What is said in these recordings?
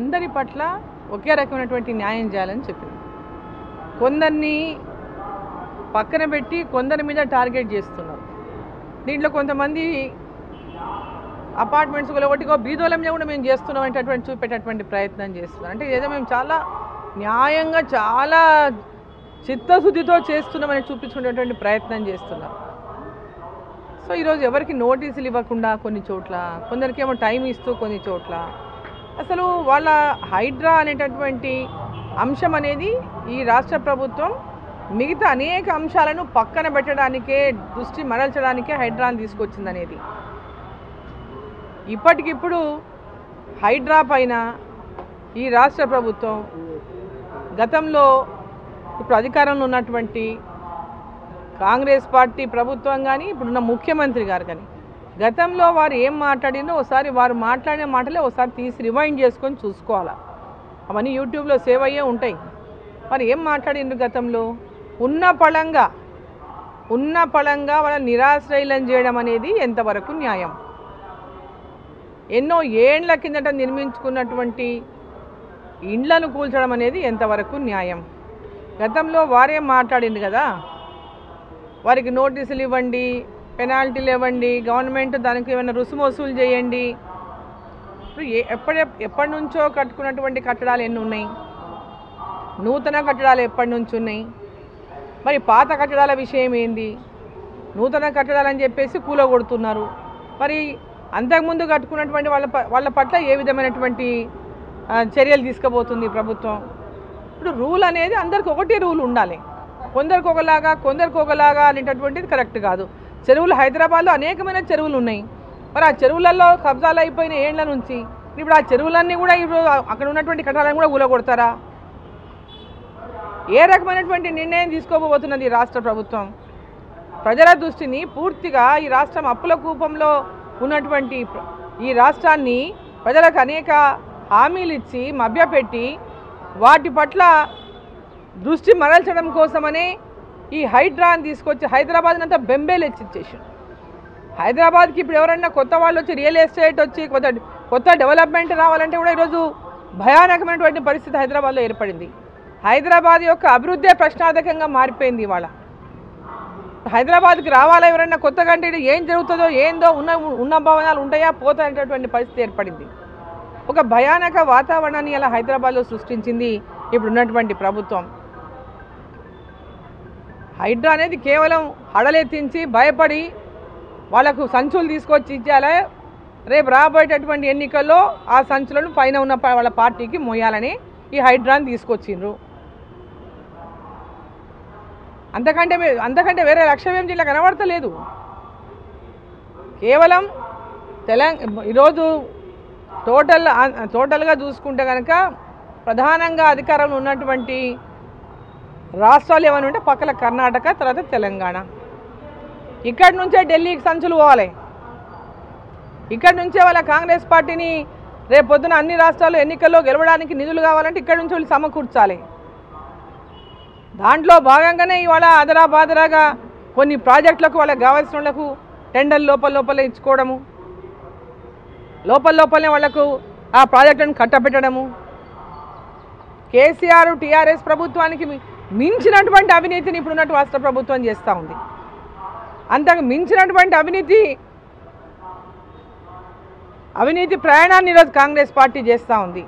అందరి పట్ల ఒకే రకమైనటువంటి న్యాయం చేయాలని చెప్పింది కొందరిని పక్కన పెట్టి కొందరి మీద టార్గెట్ చేస్తున్నారు దీంట్లో కొంతమంది అపార్ట్మెంట్స్ ఒకటికో బీదోలం మీద కూడా మేము చేస్తున్నాం అనేటటువంటి చూపెట్టేటువంటి ప్రయత్నం చేస్తున్నారు అంటే ఏదో మేము చాలా న్యాయంగా చాలా చిత్తశుద్ధితో చేస్తున్నామని చూపించుకునేటువంటి ప్రయత్నం చేస్తున్నారు సో ఈరోజు ఎవరికి నోటీసులు ఇవ్వకుండా కొన్ని చోట్ల కొందరికేమో టైం ఇస్తూ కొన్ని చోట్ల అసలు వాళ్ళ హైడ్రా అనేటటువంటి అంశం అనేది ఈ రాష్ట్ర ప్రభుత్వం మిగతా అనేక అంశాలను పక్కన పెట్టడానికే దృష్టి మరల్చడానికే హైడ్రాని తీసుకొచ్చింది అనేది ఇప్పటికిప్పుడు హైడ్రా పైన ఈ రాష్ట్ర ప్రభుత్వం గతంలో ఇప్పుడు అధికారంలో ఉన్నటువంటి కాంగ్రెస్ పార్టీ ప్రభుత్వం కానీ ఇప్పుడున్న ముఖ్యమంత్రి గారు కానీ గతంలో వారు ఏం మాట్లాడిందో ఒకసారి వారు మాట్లాడిన మాటలే ఒకసారి తీసి రివైండ్ చేసుకొని చూసుకోవాలి అవన్నీ యూట్యూబ్లో సేవ్ అయ్యే ఉంటాయి మరి ఏం మాట్లాడిండ్రు గతంలో ఉన్న పళంగా ఉన్న పళంగా వాళ్ళ నిరాశ్రయులను చేయడం అనేది ఎంతవరకు న్యాయం ఎన్నో ఏండ్ల కిందట నిర్మించుకున్నటువంటి ఇండ్లను కూల్చడం అనేది ఎంతవరకు న్యాయం గతంలో వారేం మాట్లాడింది కదా వారికి నోటీసులు ఇవ్వండి పెనాల్టీలు ఇవ్వండి గవర్నమెంట్ దానికి ఏమైనా రుసుము వసూలు చేయండి ఇప్పుడు ఏ ఎప్పటి ఎప్పటి నుంచో కట్టుకున్నటువంటి కట్టడాలు ఎన్ని ఉన్నాయి నూతన కట్టడాలు ఎప్పటి నుంచి ఉన్నాయి మరి పాత కట్టడాల విషయం ఏంది నూతన కట్టడాలని చెప్పేసి కూలగొడుతున్నారు మరి అంతకుముందు కట్టుకున్నటువంటి వాళ్ళ ప- వాళ్ళ పట్ల ఏ విధమైనటువంటి ఆ, చర్యలు తీసుకుపోతుంది ప్రభుత్వం ఇప్పుడు రూల్ అనేది అందరికి ఒకటే రూల్ ఉండాలి కొందరికి ఒకలాగా కొందరికి ఒకలాగా అనేటటువంటిది కరెక్ట్ కాదు చెరువులు హైదరాబాద్లో అనేకమైన చెరువులు ఉన్నాయి మరి ఆ చెరువులలో కబ్జాలు అయిపోయిన ఏండ్ల నుంచి ఇప్పుడు ఆ చెరువులన్నీ కూడా ఇప్పుడు అక్కడ ఉన్నటువంటి కట్టాలను కూడా ఊలగొడతారా ఏ రకమైనటువంటి నిర్ణయం తీసుకోబోతున్నది ఈ రాష్ట్ర ప్రభుత్వం ప్రజల దృష్టిని పూర్తిగా ఈ రాష్ట్రం అప్పుల కూపంలో ఉన్నటువంటి ప్ర- ఈ రాష్ట్రాన్ని ప్రజలకు అనేక హామీలు ఇచ్చి మభ్యపెట్టి వాటి పట్ల దృష్టి మరల్చడం కోసమనే ఈ హైడ్రాని తీసుకొచ్చి హైదరాబాద్ని అంతా బెంబేలు ఎచ్చిచ్చేసాడు హైదరాబాద్కి ఇప్పుడు ఎవరన్నా కొత్త వాళ్ళు వచ్చి రియల్ ఎస్టేట్ వచ్చి కొత్త కొత్త డెవలప్మెంట్ రావాలంటే కూడా ఈరోజు భయానకమైనటువంటి పరిస్థితి హైదరాబాద్లో ఏర్పడింది హైదరాబాద్ యొక్క అభివృద్ధే ప్రశ్నార్థకంగా మారిపోయింది ఇవాళ హైదరాబాద్కి రావాలా ఎవరైనా కొత్తగా అంటే ఈడ ఏం జరుగుతుందో ఏందో ఉన్న ఉన్న భవనాలు ఉంటాయా పోతాయనేటటువంటి పరిస్థితి ఏర్పడింది ఒక భయానక వాతావరణాన్ని ఇలా హైదరాబాద్లో సృష్టించింది ఇప్పుడు ఉన్నటువంటి ప్రభుత్వం హైడ్రా అనేది కేవలం హడలెత్తించి భయపడి వాళ్ళకు సంచులు తీసుకొచ్చి ఇచ్చేయాలి రేపు రాబోయేటటువంటి ఎన్నికల్లో ఆ సంచులను పైన ఉన్న ప- వాళ్ళ పార్టీకి మోయాలని ఈ హైడ్రాని తీసుకొచ్చిండ్రు అంతకంటే వే- అంతకంటే వేరే లక్ష్యం ఏం జిల్లా కనబడతలేదు కేవలం తెలంగాణ ఈరోజు టోటల్ ఆ- టోటల్గా చూసుకుంటే కనుక ప్రధానంగా అధికారంలో ఉన్నటువంటి రాష్ట్రాలు ఏమైనా ఉంటే పక్కల కర్ణాటక తర్వాత తెలంగాణ ఇక్కడి నుంచే ఢిల్లీకి సంచులు పోవాలి ఇక్కడి నుంచే వాళ్ళ కాంగ్రెస్ పార్టీని రేపు పొద్దున అన్ని రాష్ట్రాలు ఎన్నికల్లో గెలవడానికి నిధులు కావాలంటే ఇక్కడి నుంచి వాళ్ళు సమకూర్చాలి దాంట్లో భాగంగానే ఇవాళ అదరా బాదరాగా కొన్ని ప్రాజెక్టులకు వాళ్ళకి కావాల్సిన వాళ్ళకు టెండర్ లోపల లోపలే ఇచ్చుకోవడము లోపల లోపలనే వాళ్లకు ఆ ప్రాజెక్టులను కట్టబెట్టడము కేసీఆర్ టీఆర్ఎస్ ప్రభుత్వానికి మి- మించినటువంటి అవినీతిని ఇప్పుడున్నట్టు రాష్ట్ర ప్రభుత్వం చేస్తూ ఉంది అంతకు మించినటువంటి అవినీతి అవినీతి ప్రయాణాన్ని ఈరోజు కాంగ్రెస్ పార్టీ చేస్తూ ఉంది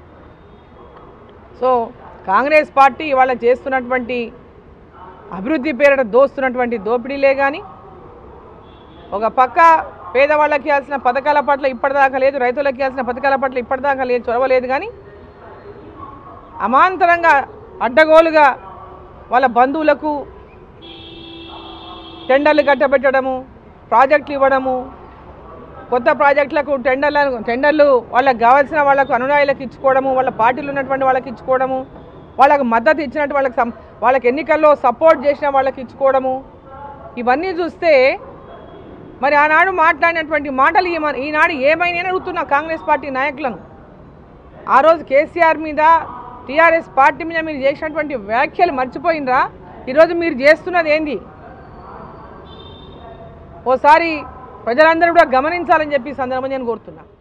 సో కాంగ్రెస్ పార్టీ ఇవాళ చేస్తున్నటువంటి అభివృద్ధి పేరిట దోస్తున్నటువంటి దోపిడీలే కానీ ఒక పక్క పేదవాళ్ళకి ఇవ్వాల్సిన పథకాల పట్ల ఇప్పటిదాకా లేదు రైతులకు ఇవ్వాల్సిన పథకాల పట్ల ఇప్పటిదాకా లేదు చొరవలేదు కానీ అమాంతరంగా అడ్డగోలుగా వాళ్ళ బంధువులకు టెండర్లు కట్టబెట్టడము ప్రాజెక్టులు ఇవ్వడము కొత్త ప్రాజెక్టులకు టెండర్లను టెండర్లు వాళ్ళకి కావాల్సిన వాళ్ళకు అనునాయులకు ఇచ్చుకోవడము వాళ్ళ పార్టీలు ఉన్నటువంటి వాళ్ళకి ఇచ్చుకోవడము వాళ్ళకు మద్దతు ఇచ్చినట్టు వాళ్ళకి సం- వాళ్ళకి ఎన్నికల్లో సపోర్ట్ చేసిన వాళ్ళకి ఇచ్చుకోవడము ఇవన్నీ చూస్తే మరి ఆనాడు మాట్లాడినటువంటి మాటలు ఏమ- ఈనాడు ఏమైనా అడుగుతున్నా కాంగ్రెస్ పార్టీ నాయకులను ఆ రోజు కేసీఆర్ మీద టీఆర్ఎస్ పార్టీ మీద మీరు చేసినటువంటి వ్యాఖ్యలు మర్చిపోయినరా ఈరోజు మీరు చేస్తున్నది ఏంది ఓసారి ప్రజలందరూ కూడా గమనించాలని చెప్పి ఈ సందర్భంగా నేను కోరుతున్నా